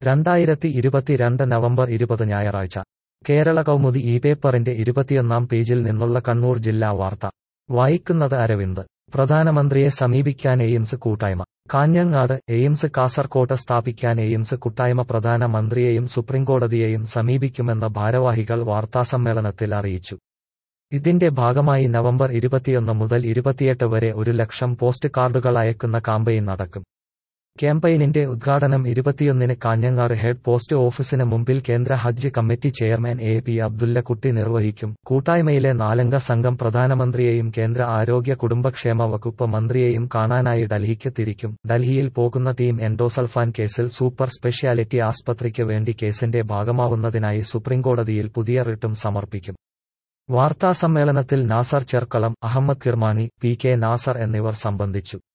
രണ്ടായിരത്തി ഇരുപത്തിരണ്ട് നവംബർ ഇരുപത് ഞായറാഴ്ച കേരള കൗമുദി ഈ പേപ്പറിന്റെ ഇരുപത്തിയൊന്നാം പേജിൽ നിന്നുള്ള കണ്ണൂർ ജില്ലാ വാർത്ത വായിക്കുന്നത് അരവിന്ദ് പ്രധാനമന്ത്രിയെ സമീപിക്കാൻ എയിംസ് കൂട്ടായ്മ കാഞ്ഞങ്ങാട് എയിംസ് കാസർകോട്ട് സ്ഥാപിക്കാൻ എയിംസ് കൂട്ടായ്മ പ്രധാനമന്ത്രിയെയും സുപ്രീംകോടതിയെയും സമീപിക്കുമെന്ന് ഭാരവാഹികൾ വാർത്താസമ്മേളനത്തിൽ അറിയിച്ചു ഇതിന്റെ ഭാഗമായി നവംബർ ഇരുപത്തിയൊന്ന് മുതൽ ഇരുപത്തിയെട്ട് വരെ ഒരു ലക്ഷം പോസ്റ്റ് കാർഡുകൾ അയക്കുന്ന കാമ്പയിൻ നടക്കും ക്യാമ്പയിനിന്റെ ഉദ്ഘാടനം ഇരുപത്തിയൊന്നിന് കാഞ്ഞങ്ങാട് ഹെഡ് പോസ്റ്റ് ഓഫീസിന് മുമ്പിൽ കേന്ദ്ര ഹജ്ജ് committee chairman A P Abdullakutty നിർവഹിക്കും കൂട്ടായ്മയിലെ നാലംഗ സംഘം പ്രധാനമന്ത്രിയെയും കേന്ദ്ര ആരോഗ്യ കുടുംബക്ഷേമ വകുപ്പ് മന്ത്രിയെയും കാണാനായി ഡൽഹിക്ക് തിരിക്കും ഡൽഹിയിൽ പോകുന്ന ടീം എൻഡോസൾഫാൻ കേസിൽ സൂപ്പർ സ്പെഷ്യാലിറ്റി ആസ്പത്രിക്ക് വേണ്ടി കേസിന്റെ ഭാഗമാവുന്നതിനായി സുപ്രീംകോടതിയിൽ പുതിയ റിട്ടും സമർപ്പിക്കും വാർത്താസമ്മേളനത്തിൽ നാസർ ചെർക്കളം അഹമ്മദ് കിർമാണി പി കെ നാസർ എന്നിവർ സംബന്ധിച്ചു